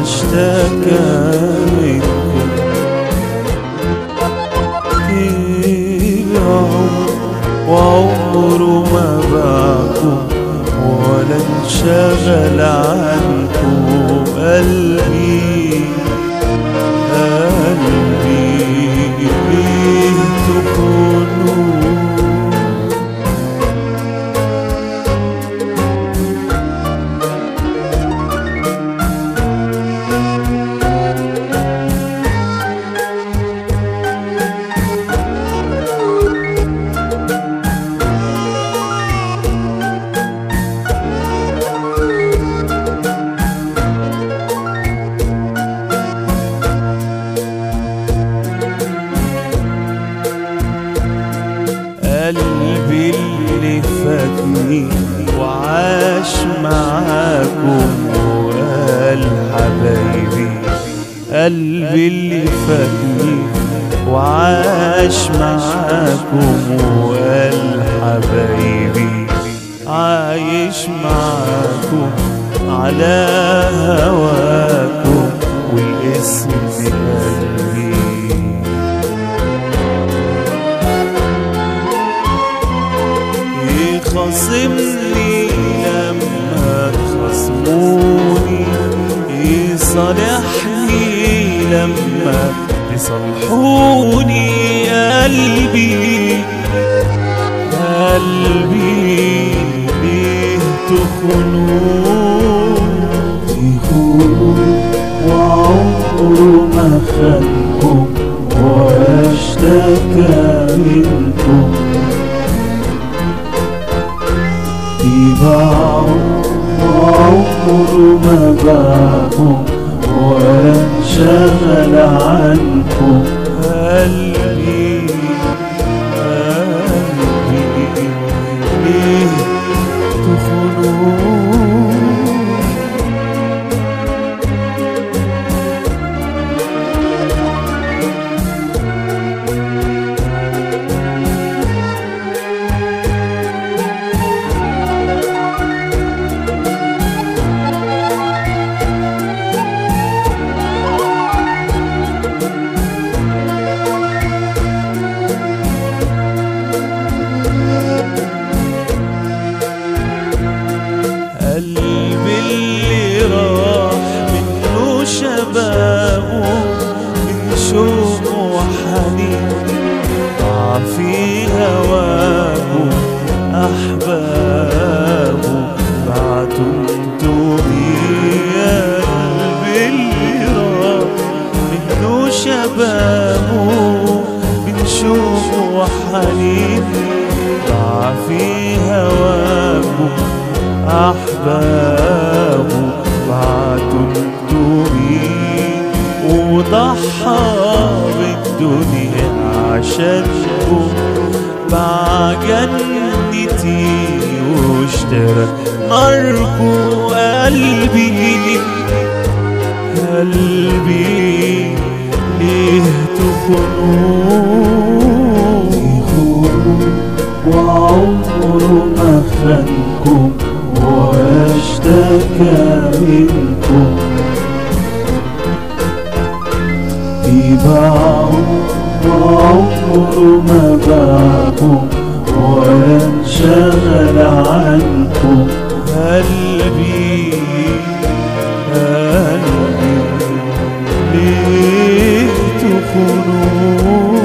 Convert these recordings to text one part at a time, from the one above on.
اشتكى منكم يعم وعمره ما باعكم ولا انشغل عنكم قلبي قلبي ليه تخونوا قلبي اللي فاتني وعاش معاكم وقال حبايبي قلبي اللي فاتني وعاش معاكم وقال حبايبي عايش معاكم على هواكم والاسم قلبي يخاصمني لما تخصموني يصالحني لما تصلحوني قلبي قلبي ليه تخونوا يخونوا وعمره ما خانكم ولا اشتكى منكم يباعوا وعمره ما باعكم ولا انشغل عنكم قلبي قلبي ليه تخونوا قلبي اللي راح منه شبابه من شوق وحنين ضاع في هواه أحبابه بعتوا انتوني يا قلبي اللي راح منه شبابه من شوق وحنين ضاع في هواه أحبابه بعتوا الدنيا وضحى بالدنيا عشانكم باع جنتي واشترى ناركم قلبي قلبي ليه تخونوا يخونوا وعمره ما خانكم ولا اشتكى منكم يباعوا وعمره ما باعكم ولا انشغل عنكم قلبي قلبي ليه تخونوا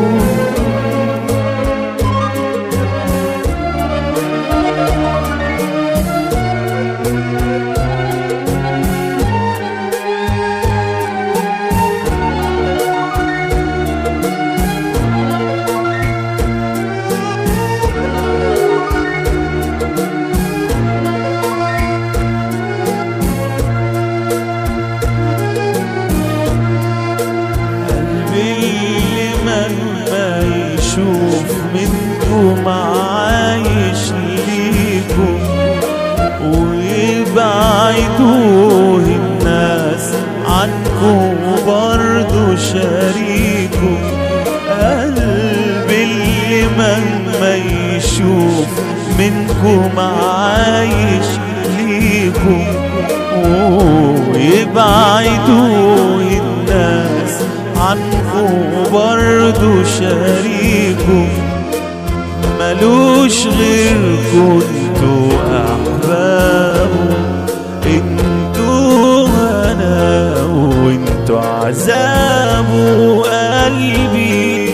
قلبي اللي مهما يشوف منكم عايش ليكم ويبعدوه الناس عنكم برضو شريكم قلبي اللي مهما يشوف منكم عايش ليكم ويبعدوا الناس عنكم برضو شريكم ملوش غيركم انتوا احبابه انتوا هنا وانتوا عذابه قلبي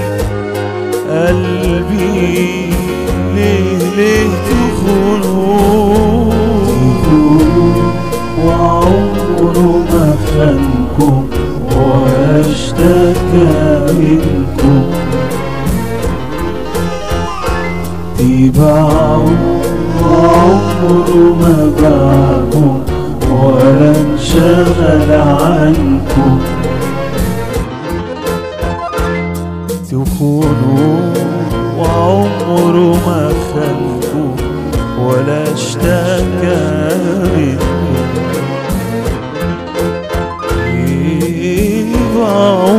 قلبي ليه ليه تخونوا وعمره ما خانكم ولا اشتكى منكم تباعوا وعمره ما باعكم ولا انشغل عنكم تخونوا وعمره ما خانكم ولا اشتكى منكم يبقى